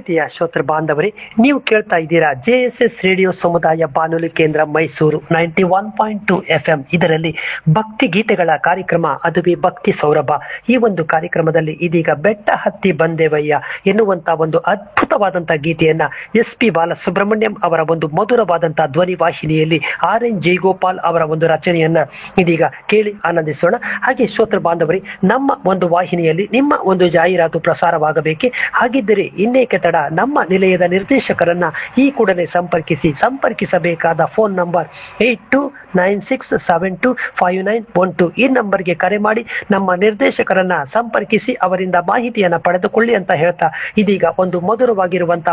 ಪ್ರೀತಿಯ ಶ್ರೋತೃ ಬಾಂಧವರೇ ನೀವು ಕೇಳ್ತಾ ಇದ್ದೀರಾ ಜೆ ಎಸ್ ಎಸ್ ರೇಡಿಯೋ ಸಮುದಾಯ ಬಾನುಲಿ ಕೇಂದ್ರ Mysuru ninety one point two F M ಇದರಲ್ಲಿ ಭಕ್ತಿ ಗೀತೆಗಳ ಕಾರ್ಯಕ್ರಮ ಅದುವೇ ಭಕ್ತಿ ಸೌರಭ ಈ ಒಂದು ಕಾರ್ಯಕ್ರಮದಲ್ಲಿ ಇದೀಗ ಬೆಟ್ಟ ಹತ್ತಿ ಬಂದೇವಯ್ಯ ಎನ್ನುವಂತ ಒಂದು ಅದ್ಭುತವಾದಂತ ಗೀತೆಯನ್ನ ಎಸ್ ಪಿ ಬಾಲಸುಬ್ರಹ್ಮಣ್ಯಂ ಅವರ ಒಂದು ಮಧುರವಾದಂತಹ ಧ್ವನಿ ವಾಹಿನಿಯಲ್ಲಿ ಆರ್ ಎನ್ ಜೈಗೋಪಾಲ್ ಅವರ ಒಂದು ರಚನೆಯನ್ನ ಇದೀಗ ಕೇಳಿ ಆನಂದಿಸೋಣ ಹಾಗೆ ಶ್ರೋತೃ ಬಾಂಧವರೇ ನಮ್ಮ ಒಂದು ವಾಹಿನಿಯಲ್ಲಿ ನಿಮ್ಮ ಒಂದು ಜಾಹೀರಾತು ಪ್ರಸಾರವಾಗಬೇಕೆ ಹಾಗಿದ್ದರೆ ಇನ್ನೇಕೆ ತಡ ನಮ್ಮ ನಿಲಯದ ನಿರ್ದೇಶಕರನ್ನ ಈ ಕೂಡಲೇ ಸಂಪರ್ಕಿಸಿ ಸಂಪರ್ಕಿಸಬೇಕಾದ phone number eight two nine six seven two five nine one two ಈ ನಂಬರ್ಗೆ ಕರೆ ಮಾಡಿ ನಮ್ಮ ನಿರ್ದೇಶಕರನ್ನ ಸಂಪರ್ಕಿಸಿ ಅವರಿಂದ ಮಾಹಿತಿಯನ್ನ ಪಡೆದುಕೊಳ್ಳಿ ಅಂತ ಹೇಳ್ತಾ ಇದೀಗ ಒಂದು ಮಧುರವಾಗಿರುವಂತಹ